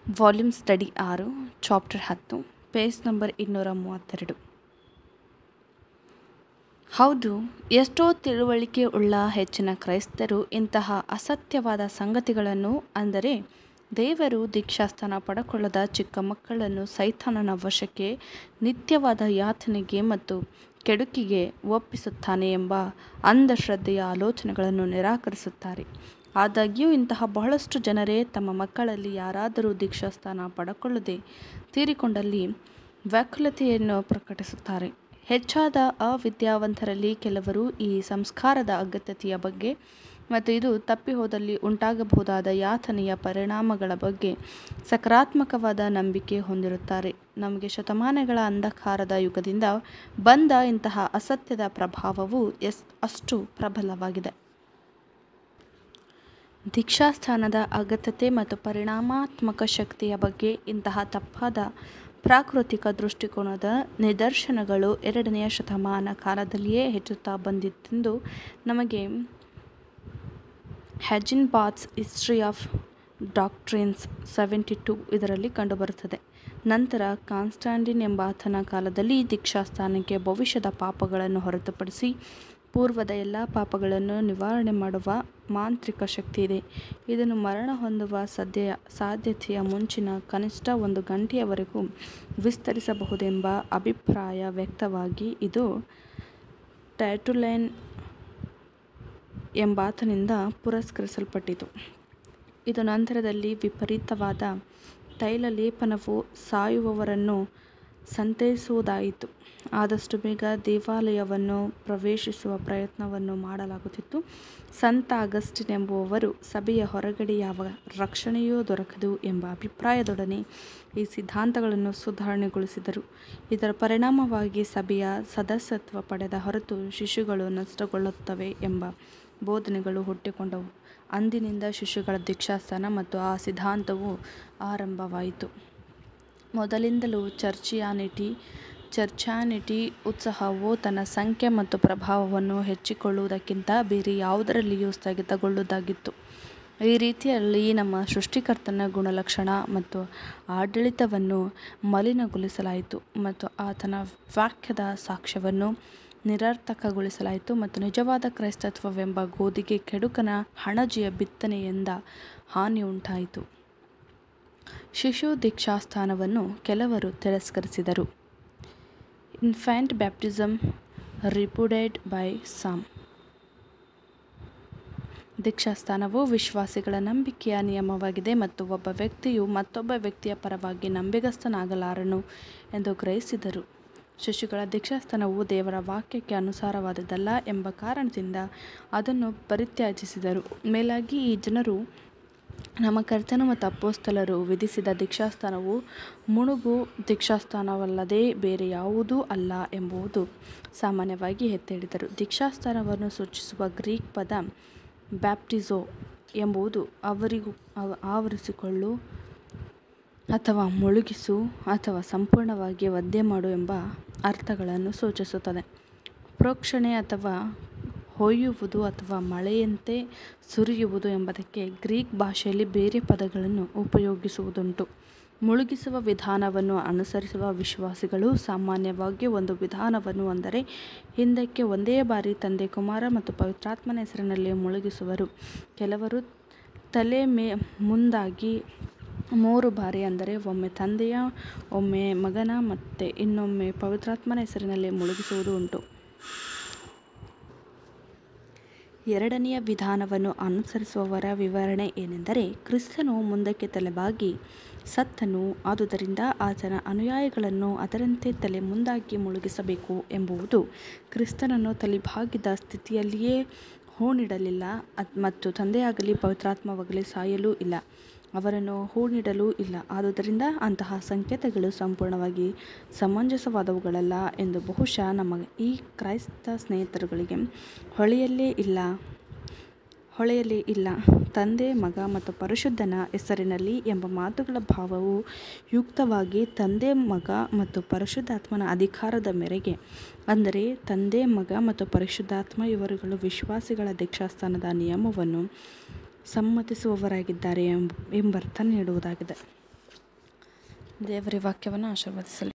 volume study ಆರು chapter ಹತ್ತು page number ಇನ್ನೂರ ಮೂವತ್ತೆರಡು ಹೌದು ಎಷ್ಟೋ ತಿಳುವಳಿಕೆ ಉಳ್ಳ ಹೆಚ್ಚಿನ ಕ್ರೈಸ್ತರು ಇಂತಹ ಅಸತ್ಯವಾದ ಸಂಗತಿಗಳನ್ನು ಅಂದರೆ ದೇವರು ದೀಕ್ಷಾಸ್ಥಾನ ಪಡಕೊಳ್ಳದ ಚಿಕ್ಕ ಮಕ್ಕಳನ್ನು ಸೈತಾನನ ವಶಕ್ಕೆ ನಿತ್ಯವಾದ ಯಾತನೆಗೆ ಮತ್ತು ಕೆಡುಕಿಗೆ ಒಪ್ಪಿಸುತ್ತಾನೆ ಎಂಬ ಅಂಧಶ್ರದ್ಧೆಯ ಆಲೋಚನೆಗಳನ್ನು ನಿರಾಕರಿಸುತ್ತಾರೆ ಆದಾಗ್ಯೂ ಇಂತಹ ಬಹಳಷ್ಟು ಜನರೇ ತಮ್ಮ ಮಕ್ಕಳಲ್ಲಿ ಯಾರಾದರೂ ದೀಕ್ಷಾಸ್ಥಾನ ಪಡಕೊಳ್ಳದೆ ತೀರಿಕೊಂಡಲ್ಲಿ ವ್ಯಾಕುಲತೆಯನ್ನು ಪ್ರಕಟಿಸುತ್ತಾರೆ ಹೆಚ್ಚಾದ ಅವಿದ್ಯಾವಂತರಲ್ಲಿ ಕೆಲವರು ಈ ಸಂಸ್ಕಾರದ ಅಗತ್ಯತೆಯ ಬಗ್ಗೆ ಮತ್ತು ಇದು ತಪ್ಪಿಹೋದಲ್ಲಿ ಉಂಟಾಗಬಹುದಾದ ಯಾತನೆಯ ಪರಿಣಾಮಗಳ ಬಗ್ಗೆ ಸಕಾರಾತ್ಮಕವಾದ ನಂಬಿಕೆ ಹೊಂದಿರುತ್ತಾರೆ ನಮಗೆ ಶತಮಾನಗಳ ಅಂಧಕಾರದ ಯುಗದಿಂದ ಬಂದ ಇಂತಹ ಅಸತ್ಯದ ಪ್ರಭಾವವು ಎಸ್ ಅಷ್ಟು ಪ್ರಬಲವಾಗಿದೆ ದೀಕ್ಷಾಸ್ಥಾನದ ಅಗತ್ಯತೆ ಮತ್ತು ಪರಿಣಾಮಾತ್ಮಕ ಶಕ್ತಿಯ ಬಗ್ಗೆ ಇಂತಹ ತಪ್ಪಾದ ಪ್ರಾಕೃತಿಕ ದೃಷ್ಟಿಕೋನದ ನಿದರ್ಶನಗಳು ಎರಡನೆಯ ಶತಮಾನ ಕಾಲದಲ್ಲಿಯೇ ಹೆಚ್ಚುತ್ತಾ ಬಂದಿತ್ತೆಂದು ನಮಗೆ Hagenbach's history of doctrines seventy two ಇದರಲ್ಲಿ ಕಂಡುಬರುತ್ತದೆ ನಂತರ ಕಾನ್ಸ್ಟಾಂಟಿನ್ ಎಂಬಾತನ ಕಾಲದಲ್ಲಿ ದೀಕ್ಷಾಸ್ಥಾನಕ್ಕೆ ಭವಿಷ್ಯದ ಪಾಪಗಳನ್ನು ಹೊರತುಪಡಿಸಿ ಪೂರ್ವದ ಎಲ್ಲ ಪಾಪಗಳನ್ನು ನಿವಾರಣೆ ಮಾಡುವ ಮಾಂತ್ರಿಕ ಶಕ್ತಿಯಿದೆ ಇದನ್ನು ಮರಣ ಹೊಂದುವ ಸದ್ಯ ಸಾಧ್ಯತೆಯ ಮುಂಚಿನ ಕನಿಷ್ಠ ಒಂದು ಗಂಟೆಯವರೆಗೂ ವಿಸ್ತರಿಸಬಹುದೆಂಬ ಅಭಿಪ್ರಾಯ ವ್ಯಕ್ತವಾಗಿ ಇದು ಟೈಟುಲೈನ್ ಎಂಬಾತನಿಂದ ಪುರಸ್ಕರಿಸಲ್ಪಟ್ಟಿತು ಇದು ನಂತರದಲ್ಲಿ ವಿಪರೀತವಾದ ತೈಲ ಲೇಪನವು ಸಾಯುವವರನ್ನು ಸಂತೈಸುವುದಾಯಿತು ಆದಷ್ಟು ಬೇಗ ದೇವಾಲಯವನ್ನು ಪ್ರವೇಶಿಸುವ ಪ್ರಯತ್ನವನ್ನು ಮಾಡಲಾಗುತ್ತಿತ್ತು ಸಂತ ಅಗಸ್ಟಿನ್ ಎಂಬುವವರು ಸಭೆಯ ಹೊರಗಡೆ ಯಾವ ರಕ್ಷಣೆಯೂ ದೊರಕದು ಎಂಬ ಅಭಿಪ್ರಾಯದೊಡನೆ ಈ ಸಿದ್ಧಾಂತಗಳನ್ನು ಸುಧಾರಣೆಗೊಳಿಸಿದರು ಇದರ ಪರಿಣಾಮವಾಗಿ ಸಭೆಯ ಸದಸ್ಯತ್ವ ಪಡೆದ ಹೊರತು ಶಿಶುಗಳು ನಷ್ಟಗೊಳ್ಳುತ್ತವೆ ಎಂಬ ಬೋಧನೆಗಳು ಹುಟ್ಟಿಕೊಂಡವು ಅಂದಿನಿಂದ ಶಿಶುಗಳ ದೀಕ್ಷಾಸ್ಥಾನ ಮತ್ತು ಆ ಸಿದ್ಧಾಂತವು ಆರಂಭವಾಯಿತು ಮೊದಲಿಂದಲೂ ಚರ್ಚಿಯಾನಿಟಿ ಚರ್ಚಾನಿಟಿ ಉತ್ಸಾಹವು ತನ್ನ ಸಂಖ್ಯೆ ಮತ್ತು ಪ್ರಭಾವವನ್ನು ಹೆಚ್ಚಿಕೊಳ್ಳುವುದಕ್ಕಿಂತ ಬೇರೆ ಯಾವುದರಲ್ಲಿಯೂ ಸ್ಥಗಿತಗೊಳ್ಳುವುದಾಗಿತ್ತು ಈ ರೀತಿಯಲ್ಲಿ ನಮ್ಮ ಸೃಷ್ಟಿಕರ್ತನ ಗುಣಲಕ್ಷಣ ಮತ್ತು ಆಡಳಿತವನ್ನು ಮಲಿನಗೊಳಿಸಲಾಯಿತು ಮತ್ತು ಆತನ ವಾಕ್ಯದ ಸಾಕ್ಷ್ಯವನ್ನು ನಿರರ್ಥಕಗೊಳಿಸಲಾಯಿತು ಮತ್ತು ನಿಜವಾದ ಕ್ರೈಸ್ತತ್ವವೆಂಬ ಗೋಧಿಗೆ ಕೆಡುಕನ ಹಣಜಿಯ ಬಿತ್ತನೆಯಿಂದ ಹಾನಿಯುಂಟಾಯಿತು ಶಿಶು ದೀಕ್ಷಾಸ್ಥಾನವನ್ನು ಕೆಲವರು ತಿರಸ್ಕರಿಸಿದರು ಇನ್ಫ್ಯಾಂಟ್ ಬ್ಯಾಪ್ಟಿಸಮ್ ರಿಪುಡೇಡ್ ಬೈ ಸಾಮ್ ದೀಕ್ಷಾಸ್ಥಾನವು ವಿಶ್ವಾಸಿಗಳ ನಂಬಿಕೆಯ ನಿಯಮವಾಗಿದೆ ಮತ್ತು ಒಬ್ಬ ವ್ಯಕ್ತಿಯು ಮತ್ತೊಬ್ಬ ವ್ಯಕ್ತಿಯ ಪರವಾಗಿ ನಂಬಿಗಸ್ತನಾಗಲಾರನು ಎಂದು ಗ್ರಹಿಸಿದರು ಶಿಶುಗಳ ದೀಕ್ಷಾಸ್ಥಾನವು ದೇವರ ವಾಕ್ಯಕ್ಕೆ ಅನುಸಾರವಾದದ್ದಲ್ಲ ಎಂಬ ಕಾರಣದಿಂದ ಅದನ್ನು ಪರಿತ್ಯಾಜಿಸಿದರು ಮೇಲಾಗಿ ಈ ಜನರು ನಮ್ಮ ಕರ್ತನು ಮತ್ತು ಅಪೋಸ್ತಲರು ವಿಧಿಸಿದ ದೀಕ್ಷಾಸ್ಥಾನವು ಮುಣುಗು ದೀಕ್ಷಾಸ್ಥಾನವಲ್ಲದೆ ಬೇರೆ ಯಾವುದೂ ಅಲ್ಲ ಎಂಬುದು ಸಾಮಾನ್ಯವಾಗಿ ಎತ್ತಿಹಿಡಿದರು ದೀಕ್ಷಾಸ್ಥಾನವನ್ನು ಸೂಚಿಸುವ ಗ್ರೀಕ್ ಪದ ಬ್ಯಾಪ್ಟಿಸೋ ಎಂಬುದು ಅವರಿಗೂ ಆವರಿಸಿಕೊಳ್ಳು ಅಥವಾ ಮುಳುಗಿಸು ಅಥವಾ ಸಂಪೂರ್ಣವಾಗಿ ವಧೆ ಮಾಡು ಎಂಬ ಅರ್ಥಗಳನ್ನು ಸೂಚಿಸುತ್ತದೆ ಪ್ರೋಕ್ಷಣೆ ಅಥವಾ ಹೊಯ್ಯುವುದು ಅಥವಾ ಮಳೆಯಂತೆ ಸುರಿಯುವುದು ಎಂಬುದಕ್ಕೆ ಗ್ರೀಕ್ ಭಾಷೆಯಲ್ಲಿ ಬೇರೆ ಪದಗಳನ್ನು ಉಪಯೋಗಿಸುವುದುಂಟು ಮುಳುಗಿಸುವ ವಿಧಾನವನ್ನು ಅನುಸರಿಸುವ ವಿಶ್ವಾಸಿಗಳು ಸಾಮಾನ್ಯವಾಗಿ ಒಂದು ವಿಧಾನವನ್ನು ಅಂದರೆ ಹಿಂದಕ್ಕೆ ಒಂದೇ ಬಾರಿ ತಂದೆ ಕುಮಾರ ಮತ್ತು ಪವಿತ್ರಾತ್ಮನ ಹೆಸರಿನಲ್ಲಿ ಮುಳುಗಿಸುವರು ಕೆಲವರು ತಲೆ ಮೇ ಮುಂದಾಗಿ ಮೂರು ಬಾರಿ ಅಂದರೆ ಒಮ್ಮೆ ತಂದೆಯ ಒಮ್ಮೆ ಮಗನ ಮತ್ತು ಇನ್ನೊಮ್ಮೆ ಪವಿತ್ರಾತ್ಮನ ಹೆಸರಿನಲ್ಲಿ ಮುಳುಗಿಸುವುದು ಉಂಟು ಎರಡನೆಯ ವಿಧಾನವನ್ನು ಅನುಸರಿಸುವವರ ವಿವರಣೆ ಏನೆಂದರೆ ಕ್ರಿಸ್ತನು ಮುಂದಕ್ಕೆ ತಲೆಬಾಗಿ ಸತ್ತನು ಆದುದರಿಂದ ಆತನ ಅನುಯಾಯಿಗಳನ್ನು ಅದರಂತೆ ತಲೆ ಮುಂದಾಗಿ ಮುಳುಗಿಸಬೇಕು ಎಂಬುದು ಕ್ರಿಸ್ತನನ್ನು ತಲೆಬಾಗಿದ ಸ್ಥಿತಿಯಲ್ಲಿಯೇ ಹೂಣಿಡಲಿಲ್ಲ ಮತ್ತು ತಂದೆಯಾಗಲಿ ಪವಿತ್ರಾತ್ಮವಾಗಲಿ ಸಾಯಲೂ ಇಲ್ಲ ಅವರನ್ನು ಹೂಣಿಡಲೂ ಇಲ್ಲ ಆದುದರಿಂದ ಅಂತಹ ಸಂಕೇತಗಳು ಸಂಪೂರ್ಣವಾಗಿ ಸಮಂಜಸವಾದವುಗಳಲ್ಲ ಎಂದು ಬಹುಶಃ ನಮ್ಮ ಈ ಕ್ರೈಸ್ತ ಸ್ನೇಹಿತರುಗಳಿಗೆ ಹೊಳೆಯಲೇ ಇಲ್ಲ ಹೊಳೆಯಲೇ ಇಲ್ಲ ತಂದೆ ಮಗ ಮತ್ತು ಪರಿಶುದ್ಧನ ಹೆಸರಿನಲ್ಲಿ ಎಂಬ ಮಾತುಗಳ ಭಾವವು ಯುಕ್ತವಾಗಿ ತಂದೆ ಮಗ ಮತ್ತು ಪರಿಶುದ್ಧಾತ್ಮನ ಅಧಿಕಾರದ ಮೇರೆಗೆ ಅಂದರೆ ತಂದೆ ಮಗ ಮತ್ತು ಪರಿಶುದ್ಧಾತ್ಮ ಇವರುಗಳು ವಿಶ್ವಾಸಿಗಳ ದೀಕ್ಷಾಸ್ಥಾನದ ನಿಯಮವನ್ನು ಸಮ್ಮತಿಸುವವರಾಗಿದ್ದಾರೆ ಎಂಬ ಎಂಬರ್ಥ ನೀಡುವುದಾಗಿದೆ ದೇವರ ವಾಕ್ಯವನ್ನು ಆಶೀರ್ವದಿಸಲಿ